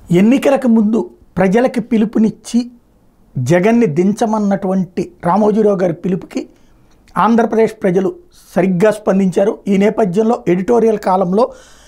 ఎన్నికలకు ముందు ప్రజలకి పిలుపునిచ్చి జగన్ని దించమన్నటువంటి రామోజీరావు గారి పిలుపుకి ఆంధ్రప్రదేశ్ ప్రజలు సరిగ్గా స్పందించారు ఈ నేపథ్యంలో ఎడిటోరియల్ కాలంలో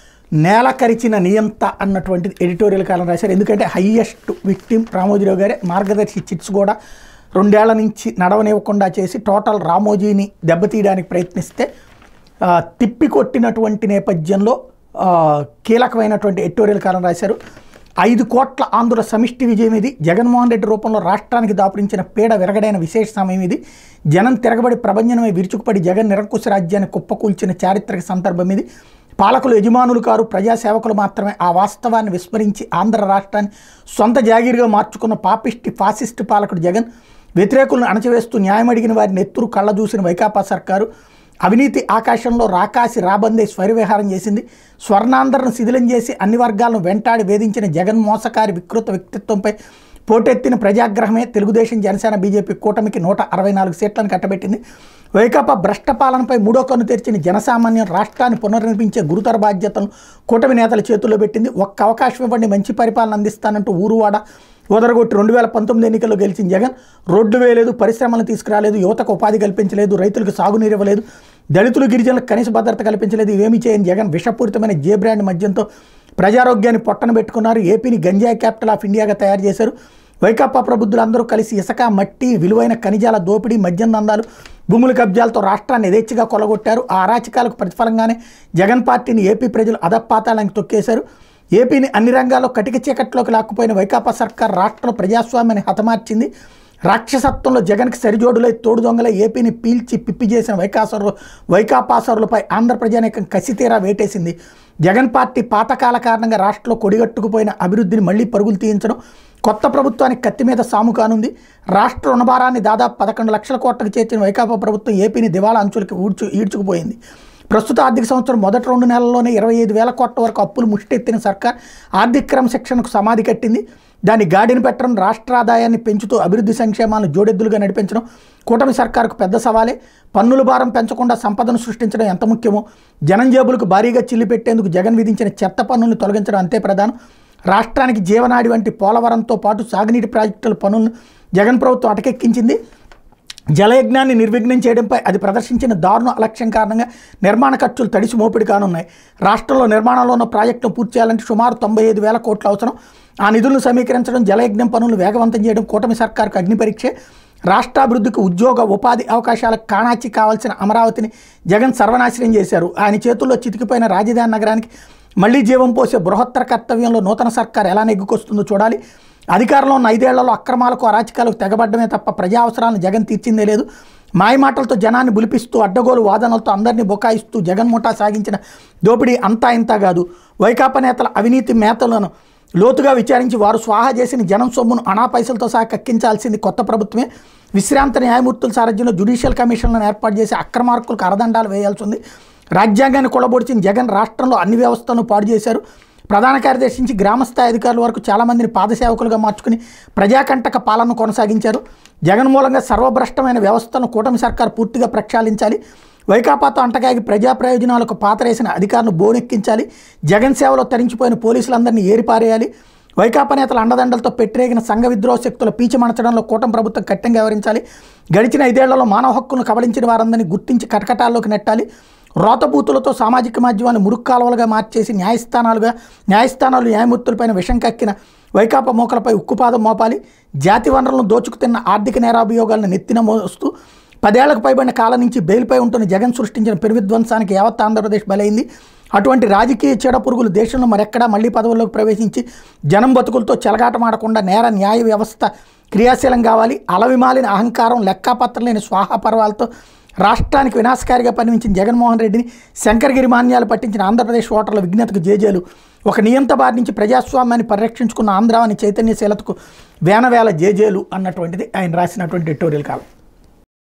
నేల కరిచిన నియంత అన్నటువంటిది ఎడిటోరియల్ కాలం రాశారు ఎందుకంటే హయ్యెస్ట్ విక్టిమ్ రామోజీరావు గారే మార్గదర్శి చిట్స్ కూడా రెండేళ్ల నుంచి నడవనివ్వకుండా చేసి టోటల్ రామోజీని దెబ్బతీయడానికి ప్రయత్నిస్తే ఆ, తిప్పి కొట్టినటువంటి నేపథ్యంలో ఆ, కీలకమైనటువంటి ఎడిటోరియల్ కాలం రాశారు ఐదు కోట్ల ఆంధ్రుల సమిష్టి విజయం ఇది జగన్మోహన్ రెడ్డి రూపంలో రాష్ట్రానికి దాపురించిన పీడ విరగడైన విశేష సమయం ఇది జనం తిరగబడి ప్రభంజనమై విరుచుకుపడి జగన్ నిరంకుశ రాజ్యాన్ని కుప్పకూల్చిన చారిత్రక సందర్భం ఇది పాలకులు యజమానులు కారు ప్రజాసేవకులు మాత్రమే ఆ వాస్తవాన్ని విస్మరించి ఆంధ్ర రాష్ట్రాన్ని సొంత జాగీరుగా మార్చుకున్న పాపిష్టి ఫాసిస్ట్ పాలకుడు జగన్ వ్యతిరేకులను అణచివేస్తూ న్యాయం అడిగిన వారిని ఎత్తురు కళ్ళ చూసిన వైకాపా సర్కారు అవినీతి ఆకాశంలో రాకాసి రాబందే స్వైరవిహారం చేసింది స్వర్ణాంధ్రను శిథిలం చేసి అన్ని వర్గాలను వెంటాడి వేధించిన జగన్ మోసకారి వికృత వ్యక్తిత్వంపై పోటెత్తిన ప్రజాగ్రహమే తెలుగుదేశం జనసేన బీజేపీ కూటమికి నూట అరవై నాలుగు సీట్లను కట్టబెట్టింది వైకాపా భ్రష్ట పాలనపై మూడో కన్ను తెరిచిన జనసామాన్యం రాష్ట్రాన్ని పునర్నిర్మించే గురుతర బాధ్యతలను కూటమి నేతల చేతుల్లో పెట్టింది ఒక్క అవకాశం ఇవ్వండి మంచి పరిపాలన అందిస్తానంటూ ఊరువాడ ఓదరగొట్టి రెండు వేల పంతొమ్మిది ఎన్నికల్లో గెలిచిన జగన్ రోడ్డు వేయలేదు పరిశ్రమలు తీసుకురాలేదు యువతకు ఉపాధి కల్పించలేదు రైతులకు సాగునీరు ఇవ్వలేదు దళితులు గిరిజనులకు కనీస భద్రత కల్పించలేదు ఇవేమీ చేయని జగన్ విషపూరితమైన జే బ్రాండ్ మద్యంతో ప్రజారోగ్యాన్ని పొట్టన పెట్టుకున్నారు ఏపీని గంజాయి క్యాపిటల్ ఆఫ్ ఇండియాగా తయారు చేశారు వైకాపా ప్రబుద్ధులు అందరూ కలిసి ఇసుక మట్టి విలువైన ఖనిజాల దోపిడీ మద్యం దందాలు భూముల కబ్జాలతో రాష్ట్రాన్ని యథేచ్ఛగా కొలగొట్టారు ఆ అరాచకాలకు ప్రతిఫలంగానే జగన్ పార్టీని ఏపీ ప్రజలు అధపాతాళానికి తొక్కేశారు ఏపీని అన్ని రంగాల్లో కటిక చీకట్లోకి లాక్కుపోయిన వైకాపా సర్కార్ రాష్ట్రంలో ప్రజాస్వామ్యాన్ని హతమార్చింది రాక్షసత్వంలో జగన్కి సరిజోడులై తోడు దొంగలై ఏపీని పీల్చి పిప్పి చేసిన వైకాసరు వైకాపాసరులపై ఆంధ్ర ప్రజానీకం కసితీరా వేటేసింది జగన్ పార్టీ పాతకాల కారణంగా రాష్ట్రంలో కొడిగట్టుకుపోయిన అభివృద్ధిని మళ్లీ పరుగులు తీయించడం కొత్త ప్రభుత్వానికి కత్తి మీద సాము కానుంది రాష్ట్ర రుణభారాన్ని దాదాపు పదకొండు లక్షల కోట్లకు చేర్చిన వైకాపా ప్రభుత్వం ఏపీని దివాళా అంచులకి ఊడ్చు ఈడ్చుకుపోయింది ప్రస్తుత ఆర్థిక సంవత్సరం మొదటి రెండు నెలల్లోనే ఇరవై ఐదు వేల కోట్ల వరకు అప్పులు ముష్టెత్తిన సర్కార్ ఆర్థిక క్రమశిక్షణకు సమాధి కట్టింది దాన్ని గాడిని పెట్టడం రాష్ట్ర ఆదాయాన్ని పెంచుతూ అభివృద్ధి సంక్షేమాలను జోడెద్దులుగా నడిపించడం కూటమి సర్కారుకు పెద్ద సవాలే పన్నుల భారం పెంచకుండా సంపదను సృష్టించడం ఎంత ముఖ్యమో జనం జేబులకు భారీగా చిల్లి పెట్టేందుకు జగన్ విధించిన చెత్త పన్నులను తొలగించడం అంతే ప్రధానం రాష్ట్రానికి జీవనాడి వంటి పోలవరంతో పాటు సాగునీటి ప్రాజెక్టుల పనులను జగన్ ప్రభుత్వం అటకెక్కించింది జలయజ్ఞాన్ని నిర్విఘ్నం చేయడంపై అది ప్రదర్శించిన దారుణ అలక్ష్యం కారణంగా నిర్మాణ ఖర్చులు తడిసి మోపిడి కానున్నాయి రాష్ట్రంలో నిర్మాణంలో ఉన్న ప్రాజెక్టును పూర్తి చేయాలంటే సుమారు తొంభై ఐదు వేల కోట్లు అవసరం ఆ నిధులను సమీకరించడం జలయజ్ఞం పనులను వేగవంతం చేయడం కూటమి సర్కారుకు అగ్నిపరీక్షే రాష్ట్రాభివృద్ధికి ఉద్యోగ ఉపాధి అవకాశాలకు కాణాచి కావాల్సిన అమరావతిని జగన్ సర్వనాశనం చేశారు ఆయన చేతుల్లో చితికిపోయిన రాజధాని నగరానికి మళ్లీ జీవం పోసే బృహత్తర కర్తవ్యంలో నూతన సర్కార్ ఎలా నెగ్గుకొస్తుందో చూడాలి అధికారంలో ఉన్న ఐదేళ్లలో అక్రమాలకు అరాచకాలకు తెగబడ్డమే తప్ప ప్రజా అవసరాలను జగన్ తీర్చిందే లేదు మాయమాటలతో జనాన్ని బులిపిస్తూ అడ్డగోలు వాదనలతో అందరినీ బొకాయిస్తూ జగన్ ముఠా సాగించిన దోపిడీ అంతా ఇంతా కాదు వైకాపా నేతల అవినీతి మేతలను లోతుగా విచారించి వారు స్వాహా చేసిన జనం సొమ్మును అనా పైసలతో సహా కక్కించాల్సింది కొత్త ప్రభుత్వమే విశ్రాంత న్యాయమూర్తుల సారథ్యంలో జ్యుడిషియల్ కమిషన్లను ఏర్పాటు చేసి అక్రమార్కులకు అరదండాలు వేయాల్సి ఉంది రాజ్యాంగాన్ని కొలబొడిచిన జగన్ రాష్ట్రంలో అన్ని వ్యవస్థలను పాడు చేశారు ప్రధాన కార్యదర్శి నుంచి గ్రామస్థాయి అధికారుల వరకు చాలామందిని పాదసేవకులుగా మార్చుకుని ప్రజాకంటక పాలన కొనసాగించారు జగన్ మూలంగా సర్వభ్రష్టమైన వ్యవస్థను కూటమి సర్కార్ పూర్తిగా ప్రక్షాళించాలి వైకాపాతో అంటగాగి ప్రజా ప్రయోజనాలకు పాతరేసిన అధికారులను బోనెక్కించాలి జగన్ సేవలో తరించిపోయిన పోలీసులందరినీ ఏరిపారేయాలి వైకాపా నేతల అండదండలతో పెట్టరేగిన సంఘ విద్రోహ శక్తుల పీచమనచడంలో కూటమి ప్రభుత్వం కట్టంగా వ్యవహరించాలి గడిచిన ఐదేళ్లలో మానవ హక్కులను కబలించిన వారందరినీ గుర్తించి కటకటాల్లోకి నెట్టాలి రోతబూతులతో సామాజిక మాధ్యమాన్ని మురుక్కాలువలుగా మార్చేసి న్యాయస్థానాలుగా న్యాయస్థానాలు న్యాయమూర్తులపైన విషం కక్కిన వైకాపా మోకలపై ఉక్కుపాదం మోపాలి జాతి వనరులను దోచుకుతిన్న ఆర్థిక నేరాభియోగాలను నెత్తిన మోస్తూ పదేళ్లకు పైబడిన కాలం నుంచి బెయిల్పై ఉంటున్న జగన్ సృష్టించిన పెరువిధ్వంసానికి యావత్ ఆంధ్రప్రదేశ్ బలైంది అటువంటి రాజకీయ చెడ పురుగులు దేశంలో మరెక్కడా మళ్లీ పదవుల్లోకి ప్రవేశించి జనం బతుకులతో చెలగాటమాడకుండా నేర న్యాయ వ్యవస్థ క్రియాశీలం కావాలి అలవిమాలిన అహంకారం లెక్కాపత్రం లేని స్వాహా పర్వాలతో రాష్ట్రానికి వినాశకారిగా పరిమించిన జగన్మోహన్ రెడ్డిని శంకరగిరి మాన్యాలు పట్టించిన ఆంధ్రప్రదేశ్ ఓటర్ల విజ్ఞతకు జేజేలు ఒక నియంత బారి నుంచి ప్రజాస్వామ్యాన్ని పరిరక్షించుకున్న ఆంధ్రావని చైతన్యశీలతకు వేనవేల జేజేలు అన్నటువంటిది ఆయన రాసినటువంటి ఎడిటోరియల్ కాలం